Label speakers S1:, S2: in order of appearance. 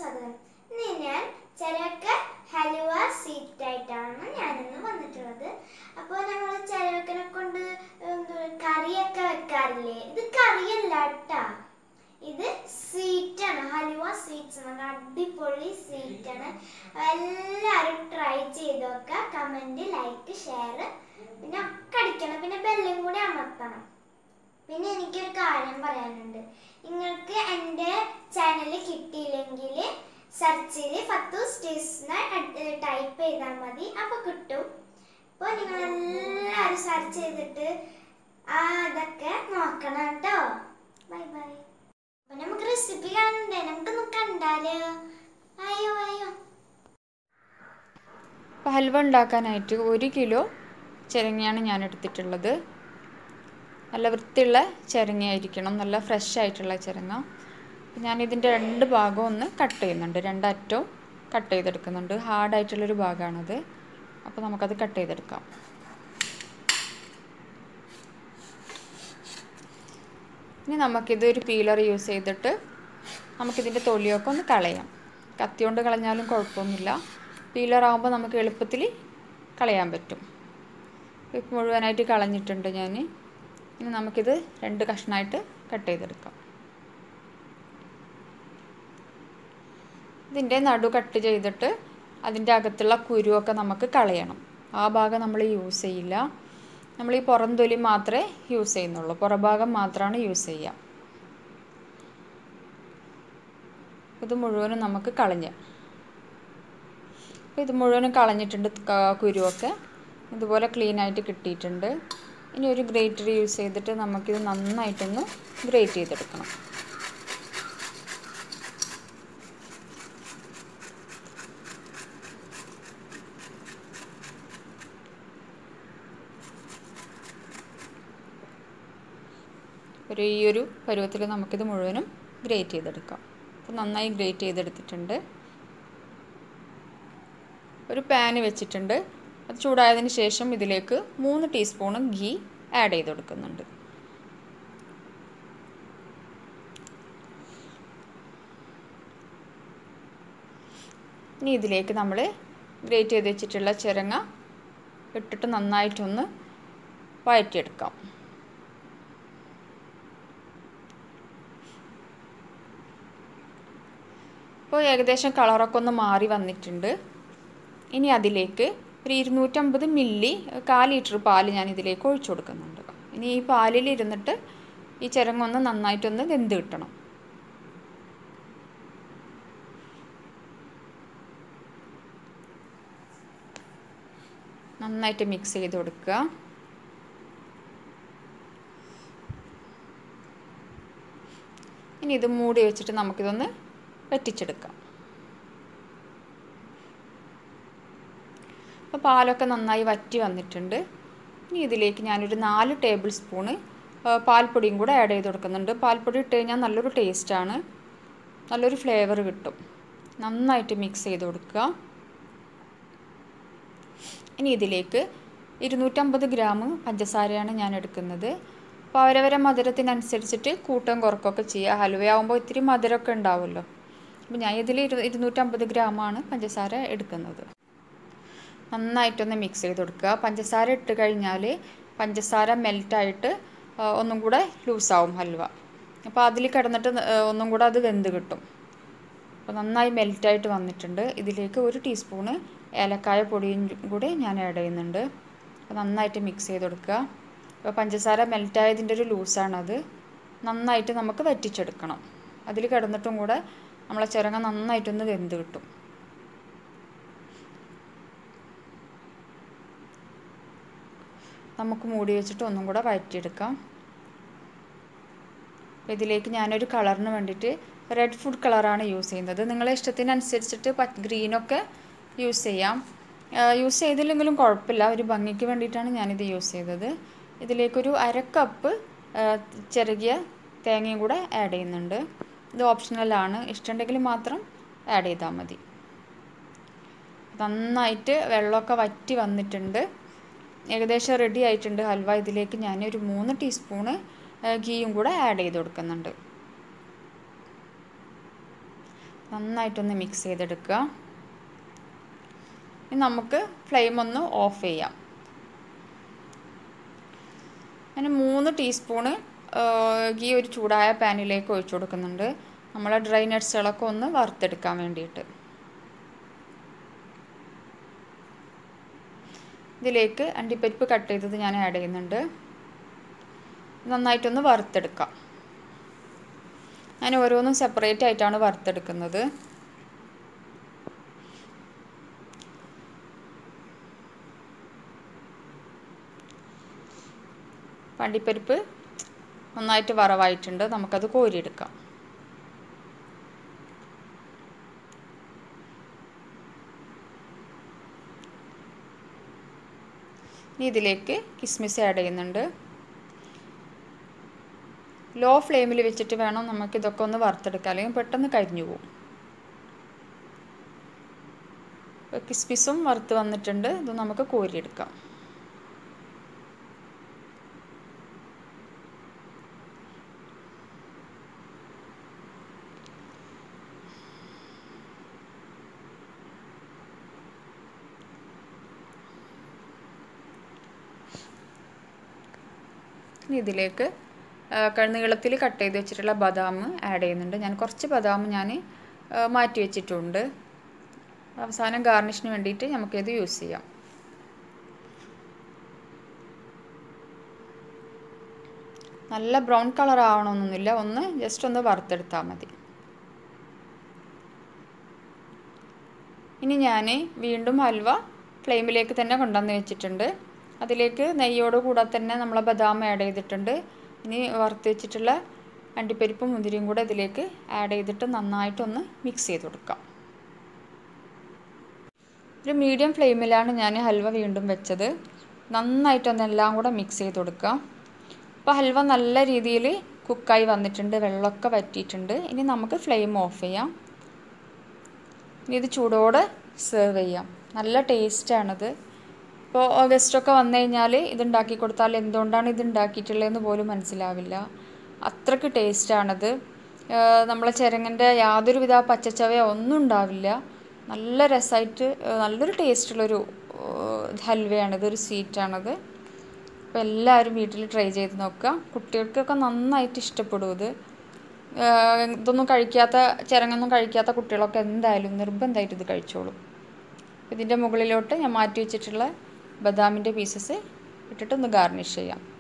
S1: സ്വാഗതം ഇന്ന് ഞാൻ ചിരക്ക ഹലുവ സ്വീറ്റ് ആയിട്ടാണ് ഞാനിന്ന് വന്നിട്ടുള്ളത് അപ്പോൾ ഞങ്ങൾ ചിരക്കനെ കൊണ്ട് എന്ത് കറിയൊക്കെ വെക്കാറില്ലേ ഇത് കറിയല്ല കേട്ടാ ഇത് സ്വീറ്റ് ആണ് ഹലുവ സ്വീറ്റ്സ് നല്ല അടിപൊളി സ്വീറ്റ് ആണ് എല്ലാവരും ട്രൈ ചെയ്ത് നോക്കുക കമൻറ്റ് ലൈക്ക് ഷെയർ പിന്നെ ഒക്കെ അടിക്കണം പിന്നെ ബെല്ലും കൂടി അമർത്തണം പിന്നെ എനിക്കൊരു കാര്യം പറയാനുണ്ട് നിങ്ങൾക്ക് എൻ്റെ ചാനൽ കിട്ടിയില്ലെങ്കിൽ സെർച്ചിൽ ഫത്തൂസ് ടേസ്റ്റ് ടൈപ്പ് ചെയ്താൽ മതി അപ്പോൾ കിട്ടും അപ്പോൾ നിങ്ങളെല്ലാവരും സെർച്ച് ചെയ്തിട്ട് ആ ഇതൊക്കെ നോക്കണം കേട്ടോ ബൈ ബൈ അപ്പോൾ നമുക്ക് റെസിപ്പി കാണണ്ടേ നമുക്കൊന്ന് കണ്ടാലോ അയ്യോ അയ്യോ
S2: അപ്പോൾ ഹൽവ ഉണ്ടാക്കാനായിട്ട് ഒരു കിലോ ചിരങ്ങയാണ് ഞാൻ എടുത്തിട്ടുള്ളത് നല്ല വൃത്തിയുള്ള ചിരങ്ങയായിരിക്കണം നല്ല ഫ്രഷ് ആയിട്ടുള്ള ചിരങ്ങ അപ്പോൾ ഞാൻ ഇതിൻ്റെ രണ്ട് ഭാഗവും ഒന്ന് കട്ട് ചെയ്യുന്നുണ്ട് രണ്ടറ്റവും കട്ട് ചെയ്തെടുക്കുന്നുണ്ട് ഹാർഡായിട്ടുള്ളൊരു ഭാഗമാണത് അപ്പോൾ നമുക്കത് കട്ട് ചെയ്തെടുക്കാം ഇനി നമുക്കിത് ഒരു പീലർ യൂസ് ചെയ്തിട്ട് നമുക്കിതിൻ്റെ തൊലിയൊക്കെ ഒന്ന് കളയാം കത്തി കൊണ്ട് കളഞ്ഞാലും കുഴപ്പമൊന്നുമില്ല പീലർ ആകുമ്പോൾ നമുക്ക് എളുപ്പത്തിൽ കളയാൻ പറ്റും ഇപ്പം മുഴുവനായിട്ട് കളഞ്ഞിട്ടുണ്ട് ഞാൻ ഇനി നമുക്കിത് രണ്ട് കഷ്ണമായിട്ട് കട്ട് ചെയ്തെടുക്കാം ഇതിൻ്റെ നടു കട്ട് ചെയ്തിട്ട് അതിൻ്റെ അകത്തുള്ള കുരുവൊക്കെ നമുക്ക് കളയണം ആ ഭാഗം നമ്മൾ യൂസ് ചെയ്യില്ല നമ്മൾ ഈ പുറം തൊലി മാത്രമേ യൂസ് ചെയ്യുന്നുള്ളൂ പുറഭാഗം മാത്രമാണ് യൂസ് ചെയ്യുക ഇത് മുഴുവനും നമുക്ക് കളഞ്ഞ് അപ്പോൾ ഇത് മുഴുവനും കളഞ്ഞിട്ടുണ്ട് ക- കുരുവൊക്കെ ഇതുപോലെ ക്ലീൻ ആയിട്ട് കിട്ടിയിട്ടുണ്ട് ഇനി ഒരു ഗ്രേറ്റർ യൂസ് ചെയ്തിട്ട് നമുക്കിത് നന്നായിട്ടൊന്ന് ഗ്രേറ്റ് ചെയ്തെടുക്കണം ഒരു ഈ ഒരു പരുവത്തിൽ നമുക്കിത് മുഴുവനും ഗ്രേറ്റ് ചെയ്തെടുക്കാം അപ്പോൾ നന്നായി ഗ്രേറ്റ് ചെയ്തെടുത്തിട്ടുണ്ട് ഒരു പാന് വെച്ചിട്ടുണ്ട് അത് ചൂടായതിന് ശേഷം ഇതിലേക്ക് മൂന്ന് ടീസ്പൂണ് ഗീ ആഡ് ചെയ്ത് കൊടുക്കുന്നുണ്ട് ഇനി ഇതിലേക്ക് നമ്മൾ ഗ്രേറ്റ് ചെയ്ത് വെച്ചിട്ടുള്ള ചിരങ്ങ ഇട്ടിട്ട് നന്നായിട്ടൊന്ന് വഴറ്റിയെടുക്കാം ഇപ്പോൾ ഏകദേശം കളറൊക്കെ ഒന്ന് മാറി വന്നിട്ടുണ്ട് ഇനി അതിലേക്ക് ഒരു ഇരുന്നൂറ്റമ്പത് മില്ലി കാൽ ലിറ്റർ പാല് ഞാൻ ഇതിലേക്ക് ഒഴിച്ചു കൊടുക്കുന്നുണ്ട് ഇനി ഈ പാലിൽ ഇരുന്നിട്ട് ഈ ചിരങ്ങൊന്ന് നന്നായിട്ടൊന്ന് വെന്ത് കിട്ടണം നന്നായിട്ട് മിക്സ് ചെയ്ത് കൊടുക്കുക ഇനി ഇത് മൂടി വെച്ചിട്ട് നമുക്കിതൊന്ന് വറ്റിച്ചെടുക്കാം അപ്പോൾ പാലൊക്കെ നന്നായി വറ്റി വന്നിട്ടുണ്ട് ഇനി ഇതിലേക്ക് ഞാനൊരു നാല് ടേബിൾ സ്പൂണ് ആ, പാൽപ്പൊടിയും കൂടെ ആഡ് ചെയ്ത് കൊടുക്കുന്നുണ്ട് പാൽപ്പൊടി ഇട്ട് കഴിഞ്ഞാൽ നല്ലൊരു ടേസ്റ്റാണ് നല്ലൊരു ഫ്ലേവർ കിട്ടും നന്നായിട്ട് മിക്സ് ചെയ്ത് കൊടുക്കുക ഇനി ഇതിലേക്ക് ഇരുന്നൂറ്റമ്പത് ഗ്രാം പഞ്ചസാരയാണ് ഞാൻ എടുക്കുന്നത് അപ്പോൾ അവരവരെ മധുരത്തിനനുസരിച്ചിട്ട് കൂട്ടം കുറക്കൊക്കെ ചെയ്യുക ഹലുവയാകുമ്പോൾ ഇത്തിരി മധുരമൊക്കെ ഉണ്ടാവുമല്ലോ അപ്പോൾ ഞാൻ ഇതിൽ ഇരു ഇരുന്നൂറ്റമ്പത് ഗ്രാമാണ് പഞ്ചസാര എടുക്കുന്നത് നന്നായിട്ടൊന്ന് മിക്സ് ചെയ്ത് കൊടുക്കുക പഞ്ചസാര ഇട്ട് കഴിഞ്ഞാൽ പഞ്ചസാര മെൽറ്റായിട്ട് ഒന്നും കൂടെ ലൂസാവും ഹൽവ അപ്പോൾ അതിൽ കിടന്നിട്ട് ന- ആ, ഒന്നും കൂടെ അത് വെന്ത് കിട്ടും അപ്പോൾ നന്നായി മെൽറ്റായിട്ട് വന്നിട്ടുണ്ട് ഇതിലേക്ക് ഒരു ടീസ്പൂണ് ഏലക്കായ പൊടിയും കൂടി ഞാൻ ആഡ് ചെയ്യുന്നുണ്ട് അപ്പോൾ നന്നായിട്ട് മിക്സ് ചെയ്ത് കൊടുക്കുക അപ്പോൾ പഞ്ചസാര മെൽറ്റായതിൻ്റെ ഒരു ലൂസാണത് നന്നായിട്ട് നമുക്ക് വറ്റിച്ചെടുക്കണം അതിൽ കിടന്നിട്ടും കൂടെ നമ്മളെ ചിരങ്ങ നന്നായിട്ടൊന്ന് വെന്ത് കിട്ടും നമുക്ക് മൂടി വെച്ചിട്ട് ഒന്നും കൂടെ വഴറ്റിയെടുക്കാം അപ്പോൾ ഇതിലേക്ക് ഞാനൊരു കളറിന് വേണ്ടിയിട്ട് റെഡ് ഫുഡ് കളറാണ് യൂസ് ചെയ്യുന്നത് നിങ്ങളെ ഇഷ്ടത്തിനനുസരിച്ചിട്ട് പച്ച ഗ്രീനൊക്കെ യൂസ് ചെയ്യാം യൂസ് ചെയ്തില്ലെങ്കിലും കുഴപ്പമില്ല ഒരു ഭംഗിക്ക് വേണ്ടിയിട്ടാണ് ഞാനിത് യൂസ് ചെയ്തത് ഇതിലേക്കൊരു അര കപ്പ് ചിരകിയ തേങ്ങയും കൂടെ ആഡ് ചെയ്യുന്നുണ്ട് ഇത് ഓപ്ഷണലാണ് ഇഷ്ടമുണ്ടെങ്കിൽ മാത്രം ആഡ് ചെയ്താൽ മതി നന്നായിട്ട് വെള്ളമൊക്കെ വറ്റി വന്നിട്ടുണ്ട് ഏകദേശം റെഡി ആയിട്ടുണ്ട് ഹൽവ ഇതിലേക്ക് ഞാൻ ഒരു മൂന്ന് ടീസ്പൂണ് ഗീയും കൂടെ ആഡ് ചെയ്ത് കൊടുക്കുന്നുണ്ട് നന്നായിട്ടൊന്ന് മിക്സ് ചെയ്തെടുക്കുക ഇനി നമുക്ക് ഫ്ലെയിം ഒന്ന് ഓഫ് ചെയ്യാം ഞാൻ മൂന്ന് ടീസ്പൂണ് ഗീ ഒരു ചൂടായ പാനിലേക്ക് ഒഴിച്ചു കൊടുക്കുന്നുണ്ട് നമ്മളെ ഡ്രൈ നട്ട്സുകളൊക്കെ ഒന്ന് വറുത്തെടുക്കാൻ വേണ്ടിയിട്ട് ഇതിലേക്ക് അണ്ടിപ്പരിപ്പ് കട്ട് ചെയ്തത് ഞാൻ ആഡ് ചെയ്യുന്നുണ്ട് നന്നായിട്ടൊന്ന് വറുത്തെടുക്കാം ഞാൻ ഓരോന്നും സെപ്പറേറ്റ് ആയിട്ടാണ് വറുത്തെടുക്കുന്നത് അണ്ടിപ്പരിപ്പ് നന്നായിട്ട് വറവായിട്ടുണ്ട് നമുക്കത് കോരിയെടുക്കാം ഇനി ഇതിലേക്ക് കിസ്മിസ് ആഡ് ചെയ്യുന്നുണ്ട് ലോ ഫ്ലെയിമിൽ വെച്ചിട്ട് വേണം നമുക്ക് ഇതൊക്കെ ഒന്ന് വറുത്തെടുക്കാൻ അല്ലെങ്കിൽ പെട്ടെന്ന് കരിഞ്ഞു പോകും കിസ്മിസും വറുത്ത് വന്നിട്ടുണ്ട് ഇത് നമുക്ക് കോരിയെടുക്കാം ഇനി ഇതിലേക്ക് നീളത്തിൽ കട്ട് ചെയ്ത് വെച്ചിട്ടുള്ള ബദാം ആഡ് ചെയ്യുന്നുണ്ട് ഞാൻ കുറച്ച് ബദാം ഞാൻ മാറ്റി വെച്ചിട്ടുണ്ട് അവസാനം ഗാർണിഷിന് വേണ്ടിയിട്ട് നമുക്കിത് യൂസ് ചെയ്യാം നല്ല ബ്രൗൺ കളർ ആവണമെന്നൊന്നുമില്ല ഒന്ന് ജസ്റ്റ് ഒന്ന് വറുത്തെടുത്താൽ മതി ഇനി ഞാൻ വീണ്ടും ഹൽവ ഫ്ലെയിമിലേക്ക് തന്നെ കൊണ്ടുവന്ന് വെച്ചിട്ടുണ്ട് അതിലേക്ക് നെയ്യോട് കൂടെ തന്നെ നമ്മൾ ബദാം ആഡ് ചെയ്തിട്ടുണ്ട് ഇനി വറുത്ത് വെച്ചിട്ടുള്ള അണ്ടിപ്പരിപ്പും മുന്തിരിയും കൂടെ ഇതിലേക്ക് ആഡ് ചെയ്തിട്ട് നന്നായിട്ടൊന്ന് മിക്സ് ചെയ്ത് കൊടുക്കാം ഒരു മീഡിയം ഫ്ലെയിമിലാണ് ഞാൻ ഹൽവ വീണ്ടും വെച്ചത് നന്നായിട്ടൊന്ന് എല്ലാം കൂടെ മിക്സ് ചെയ്ത് കൊടുക്കാം അപ്പോൾ ഹൽവ നല്ല രീതിയിൽ കുക്കായി വന്നിട്ടുണ്ട് വെള്ളമൊക്കെ വറ്റിയിട്ടുണ്ട് ഇനി നമുക്ക് ഫ്ലെയിം ഓഫ് ചെയ്യാം ഇനി ഇത് ചൂടോടെ സെർവ് ചെയ്യാം നല്ല ടേസ്റ്റാണിത് ഇപ്പോൾ ഗസ്റ്റൊക്കെ വന്നു കഴിഞ്ഞാൽ ഇതുണ്ടാക്കി കൊടുത്താൽ എന്തുകൊണ്ടാണ് ഇത് ഉണ്ടാക്കിയിട്ടുള്ളതെന്ന് പോലും മനസ്സിലാവില്ല അത്രയ്ക്ക് ടേസ്റ്റാണിത് നമ്മളെ ചിരങ്ങൻ്റെ യാതൊരുവിധ പച്ചച്ചവയോ ഒന്നും ഉണ്ടാവില്ല നല്ല രസമായിട്ട് നല്ലൊരു ടേസ്റ്റുള്ളൊരു ഹൽവയാണിത് ഒരു സ്വീറ്റാണിത് അപ്പോൾ എല്ലാവരും വീട്ടിൽ ട്രൈ ചെയ്ത് നോക്കുക കുട്ടികൾക്കൊക്കെ നന്നായിട്ട് ഇഷ്ടപ്പെടും ഇത് ഇതൊന്നും കഴിക്കാത്ത ചിരങ്ങൊന്നും കഴിക്കാത്ത കുട്ടികളൊക്കെ എന്തായാലും നിർബന്ധമായിട്ട് ഇത് കഴിച്ചോളും ഇതിൻ്റെ മുകളിലോട്ട് ഞാൻ മാറ്റി വെച്ചിട്ടുള്ള ബദാമിൻ്റെ പീസസ് ഇട്ടിട്ട് ഒന്ന് ഗാർണിഷ് ചെയ്യാം